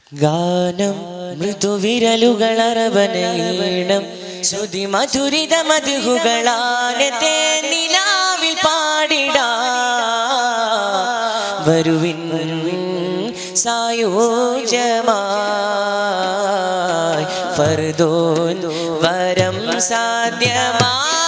ഗാനം മൃദുവിരലുകളറവനീണം ശ്രുതി മധുരിത മധുഹുകളാനത്തെ നിലാവിൽ പാടിടാ വരുവിൻ സായോജമായി ഫർദോൻ വരം സാധ്യമായി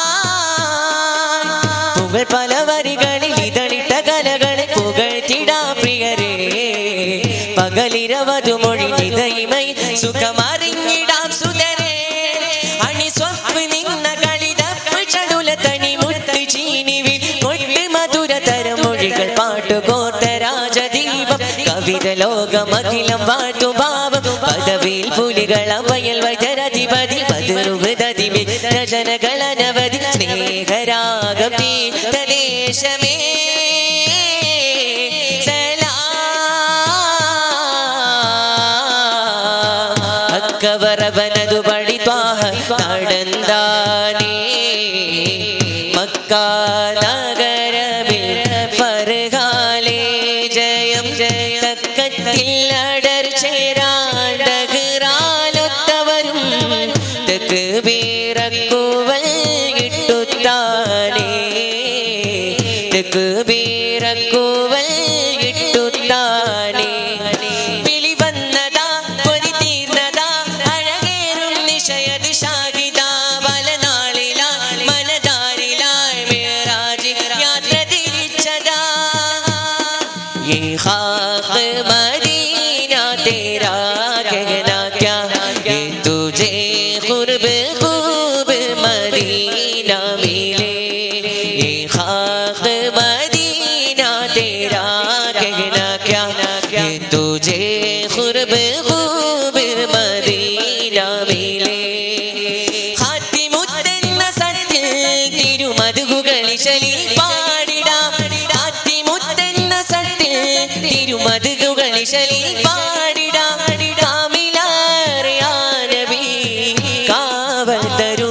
പുകൾ പല വരികളിൽ ഇതളിട്ട കലകളെ പുകഴ്ത്തിടാ പ്രിയരേ പകലിരവതു മൊഴി നിതൈമൈ സുഖമറിഞ്ഞിടാം സുതരേ അണി സ്വപ്പ് നിന്ന കളിതപ്പ് ചടുല തനി മുട്ട് ചീനിവിൽ കൊട്ട് മധുര തരമൊഴികൾ പാട്ടുകോർത്ത രാജദീപം കവിത ലോകമഖിലം വാഴ്ത്തുഭാവം പദവിയിൽ പുലികൾ അവയൽ വൈദ്യരധിപതി പതിർവൃതതിമി രചനകളനവധി സ്നേഹരാഗം തീർത്ഥദേശമേ അക്കവറവനതു പടിത്വാഹ നടന്താനേ മക്കാ നഗരമിൽ ഫർഹാലേ ജയം തക്കത്തിൽ അടർ ചേരാണ്ടകറാലൊത്തവരും തെക്ക് വീറക്കുവൽ ഇട്ടുത്താനേ തെക്ക് വീറക്കുവൽ ഇട്ടുത്താനേ വിളി വന്നതാ കൊതി തീർന്നതാ അഴകേറും നിശയ ദിശാഹിതാ പല നാളിലാ മനതാരിലായി മേറാജി യാത്ര തിരിച്ചതാ ये खाक मदीना तेरा कहना क्या ये तुझे खुरब खूब मदीना मिले ये खाक मदीना तेरा कहना क्या ये तुझे खुरब खूब मदीना मिले ഹാത്തിമുത്തെന്ന സത്തിൽ തിരുമതുകളിശലിൽ പാടിടാം ഹാത്തിമുത്തെന്ന സത്തിൽ തിരുമതുകളിശലിൽ പാടിടാം കാമിലാറിയാനബി കാവൽ തരൂ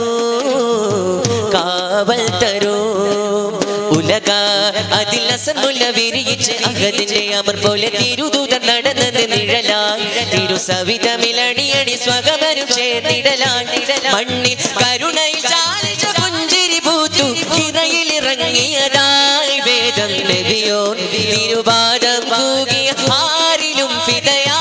കാവൽ തരൂ ഉലക അതിൽ അസമുല്ല വിരിയിച്ച് അകതിന്റെ അമർ പോലെ തിരുദൂതൻ നടന്നത് നിഴലായി തിരുസവിതമിലണിയടി സ്വകമരും ചേർന്നിടലായി മണ്ണിൽ കരുണയിൽ ചാലിച്ച പുഞ്ചിരി പൂത്തു ഹിറയിൽ ഇറങ്ങിയതായി വേദം നബിയോ തിരുപാദം കൂകിയ ആരിലും ഫിതയാ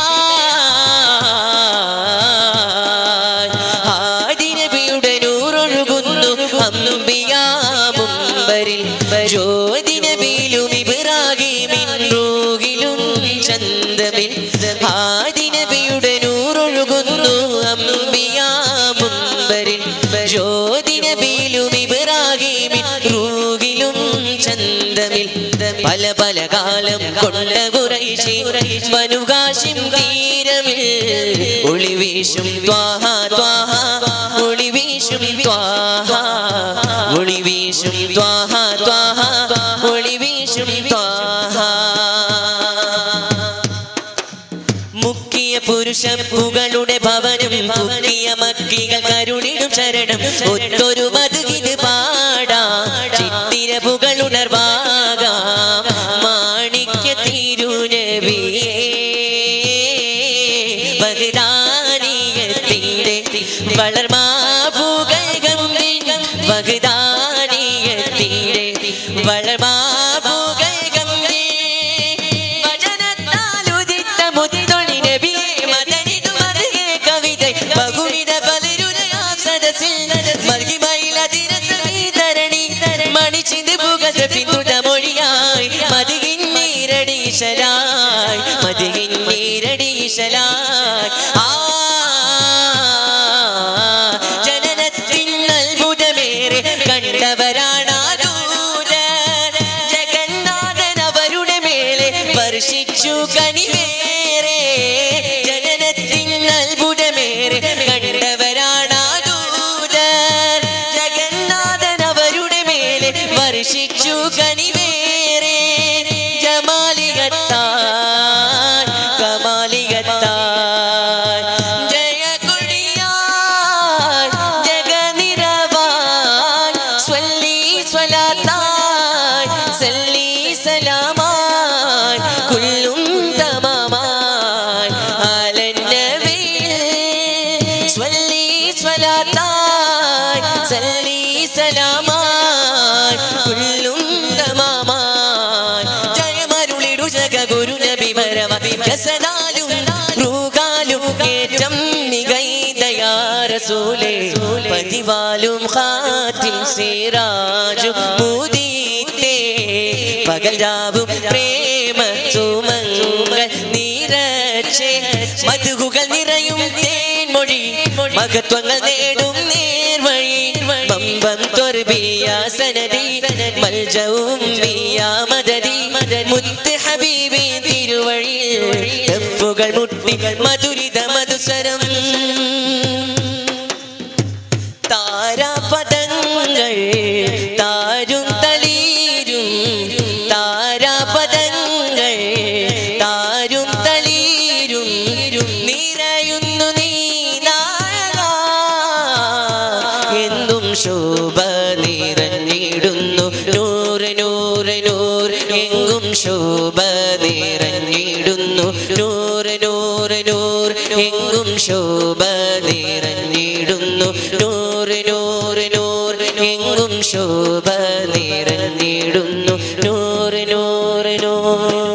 ആദിനബിയുടെ നൂറൊഴുകുന്നു അമ്പിയാമുമ്പരിൽ ജ്യോതിനബിയിലും ഇബ്രാഹിമിൻ റൂഹിലും ചന്തമിൽ ആദിനബിയുടെ നൂറൊഴുകുന്നു അമ്പിയാമുമ്പരിൽ ജ്യോതിനബിയിലും ഇബ്രാഹിമിൻ റൂഹിലും ചന്തമിൽ പല പല കാലം കൊണ്ട കുറൈശി മനുകാശിം തീരമിൽ ഒളിവീശും ത്വാഹ ത്വാഹ ഒളിവീശും ത്വാഹ ഒളിവീശും ത്വാഹ ത്വാഹ ഒളിവീശും ത്വാഹ മുക്കിയ പുരുഷ പുകളുടെ ഭവനം മുക്കിയ മക്കികൾ കരുണിടും ശരണം ഒത്തൊരു മതുകിത് പാടാ ചിത്തിര പുകളുണർവാകാം മാണിക്യ തിരുനബിയേ ബഗ്ദാനിയത്തിന്റെ വളർമാപുകൾ ഗംഭീര ബഗ്ദാനിയത്തിന്റെ വളർമാപുകൾ ഗംഭീര വചനത്താലുദിത്ത മുത്തൊളി നബിയെ മദനിതു മതകെ കവിത ബഹുവിധ പലരുലയാം സദസ്സിൽ മർഗിമയിലതിരസീതരണി മണിച്ചിന്ത് പുകഴ പിന്തുട മൊഴിയായി മതികിൻ നീരടീശലായി മതികിൻ നീരടീശലായി ആ ജനനത്തിൻ അത്ഭുതമേറെ കണ്ടവരാണാദൂതൻ ജഗന്നാഥൻ അവരുടെ മേലെ വർഷിച്ചു കനിവേറെ ജനനത്തിൻ അത്ഭുതമേറെ കണ്ടവരാണാദൂതൻ ജഗന്നാഥൻ അവരുടെ മേലെ വർഷിച്ചു കനിവേറെ ജമാലികത്താൻ കമാലികത്താൻ ജയ കൊടിയാൻ ജഗനിരവാൻ സ്വല്ലി സ്വലാത്താൻ സല്ലി സലാമാൻ കുല്ലും തമാ വരവ ജസനാലും റൂഹാലും ഏറ്റം മികൈതയാരസൂലേ പതിവാലും ഹാറ്റിൻ സീരാജും മുദീത്തേ പകൽ രാവും പ്രേമ സുമങ്ങൾ നിറച്ചേ മധുകുകൾ നിറയും തേൻമൊഴി മഹത്വങ്ങൾ നേടും നേർവഴി ബമ്പം തൊർബിയ സനദി മൽജവും ബിയാ മദദി മുത്ത് ഹബീബി തിരുവഴിയിൽ തെഫുകൾ മുട്ടി മധുരിത മധുസരം താരാപദങ്ങൾ താരും തളീരും താരാപദങ്ങൾ താരും തളീരും നിറയുന്നു നീ നാഴക എന്നും ശോഭ നിറഞ്ഞിടുന്നു നൂറ് നൂറ് നൂറ് എങ്ങും ശോഭ നിറഞ്ഞിടുന്നു നൂറ് നൂറ് നൂറ് എങ്ങും ശോഭ നിറഞ്ഞിടുന്നു നൂറ് നൂറ് നൂറ് എങ്ങും ശോഭ നിറഞ്ഞിടുന്നു നൂറ് നൂറ് നൂറ്